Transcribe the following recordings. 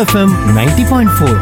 FM ninety point four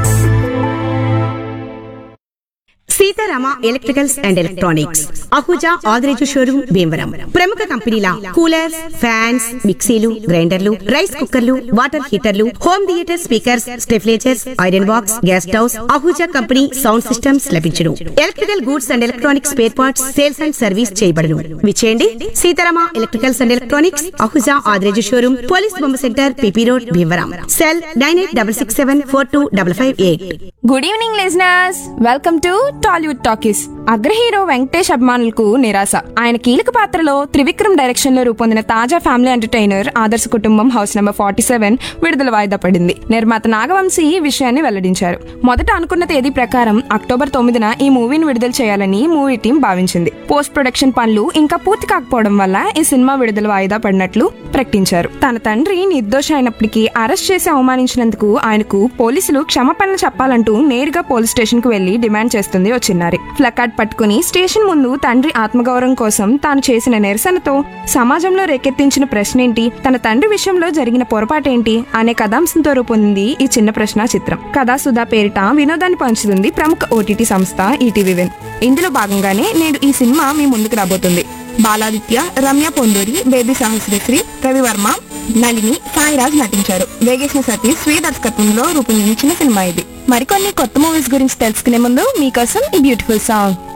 Seetharama electricals and electronics Ahuja Adireju showroom Bhimavaram ప్రముఖ కంపెనీల coolers fans మిక్సీలు గ్రైండర్లు రైస్ కుక్కర్లు వాటర్ హీటర్లు home theatre speakers stabilisers iron box gas stoves Ahuja company sound systems లభించును electrical goods and electronics spare parts sales and service చేయబడును విచేయండి Seetharama electricals and electronics Ahuja Adireju showroom police బొమ్మ centre PP road Bhimavaram cell nine eight double six seven four two double five eight good evening listeners welcome to Tollywood talkies అగ్ర hero Venkatesh అభిమానులకు నిరాశ ఆయన కీలక పాత్రలో Trivikram direction లో రూపొందిన తాజా ఫ్యామిలీ ఎంటర్టైనర్ ఆదర్శ కుటుంబం హౌస్ నెంబర్ ఫార్టీ సెవెన్ విడుదల వాయిదా పడింది నిర్మాత నాగవంశీ ఈ విషయాన్ని వెల్లడించారు మొదట అనుకున్న తేదీ ప్రకారం అక్టోబర్ తొమ్మిదిన ఈ మూవీని విడుదల చేయాలని మూవీ టీం భావించింది పోస్ట్ ప్రొడక్షన్ పనులు ఇంకా పూర్తి కాకపోవడం వల్ల ఈ సినిమా విడుదల వాయిదా పడినట్లు ప్రకటించారు తన తండ్రి నిర్దోష అయినప్పటికీ అరెస్ట్ చేసి అవమానించినందుకు ఆయనకు పోలీసులు క్షమాపణలు చెప్పాలంటూ నేరుగా పోలీస్ స్టేషన్ కు వెళ్లి డిమాండ్ చేస్తుంది ఓ చిన్నారి ప్లకార్డ్ పట్టుకుని స్టేషన్ ముందు తండ్రి ఆత్మగౌరవం కోసం తాను చేసిన నిరసనతో సమాజంలో రేకెత్తించిన ప్రశ్న ఏంటి తన తండ్రి విషయంలో జరిగిన పొరపాటేంటి అనే కథాంశంతో రూపొందింది ఈ చిన్న ప్రశ్న చిత్రం కథాసుధా పేరిట వినోదాన్ని పంచుతుంది ప్రముఖ ఓటీటీ సంస్థ ఈటీవీ విన్ ఇందులో భాగంగానే నేడు ఈ సినిమా మీ ముందుకు రాబోతుంది బాలాదిత్య రమ్య పొందూరి బేబీ సహస్రశ్రీ రవివర్మ నళిని సాయిరాజ్ నటించారు వేగేశ్న సతీష్ స్వీ దర్శకత్వంలో రూపొందించిన సినిమా ఇది మరికొన్ని కొత్త మూవీస్ గురించి తెలుసుకునే ముందు మీకోసం ఈ బ్యూటిఫుల్ సాంగ్